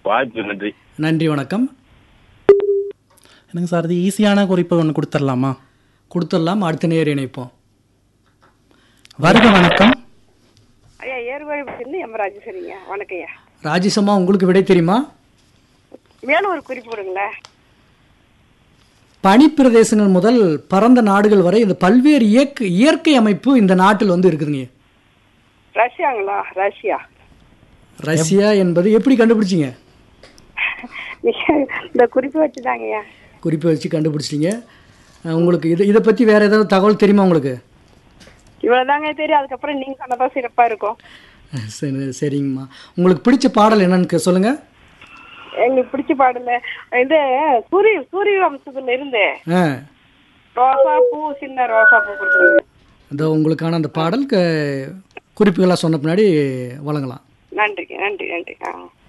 வாய்ப்பு நன்றி நன்றி வணக்கம் என்னங்க சார் இது ஈஸியான குறிப்பு ஒன்று கொடுத்துடலாமா கொடுத்துடலாம் அடுத்த நேர் இணைப்போம் வருக வணக்கம் ஐயா ஏர்வாடி எம் ராஜேஸ்வரிங்க வணக்கம் ஐயா ராஜேஷம்மா உங்களுக்கு விடை தெரியுமா மேலும் ஒரு குறிப்பு கொடுங்களேன் பனிப்பிரதேசங்கள் முதல் பரந்த நாடுகள் வரை இந்த பல்வேறு இயற்கை இயற்கை அமைப்பு இந்த நாட்டில் வந்து இருக்குதுங்க ரஷ்யாங்களா ரஷ்யா ரஷ்யா என்பது எப்படி கண்டுபிடிச்சிங்க நீங்க இந்த குறிப்பு வச்சுதாங்க ஐயா குறிப்பை வச்சு கண்டுபிடிச்சிட்டீங்க அஹ் உங்களுக்கு இது இதை பற்றி வேறு ஏதாவது தகவல் தெரியுமா உங்களுக்கு இவ்வளவுதாங்க தெரியும் அதுக்கப்புறம் நீங்க சொன்னதான் சிறப்பா இருக்கும் சரி சரிங்கம்மா உங்களுக்கு பிடிச்ச பாடல் என்னன்னு கே- சொல்லுங்க எங்களுக்கு பிடிச்ச பாடல இது சூரிய சூரிய வம்சத்துல இருந்து ஆ ரோசா பூ சின்ன ரோசா பூ கொடுத்துருங்க இந்த உங்களுக்கான அந்த பாடல் க- குறிப்புகளாக சொன்ன பின்னாடி வழங்கலாம் நன்றிங்க நன்றி நன்றி ஆ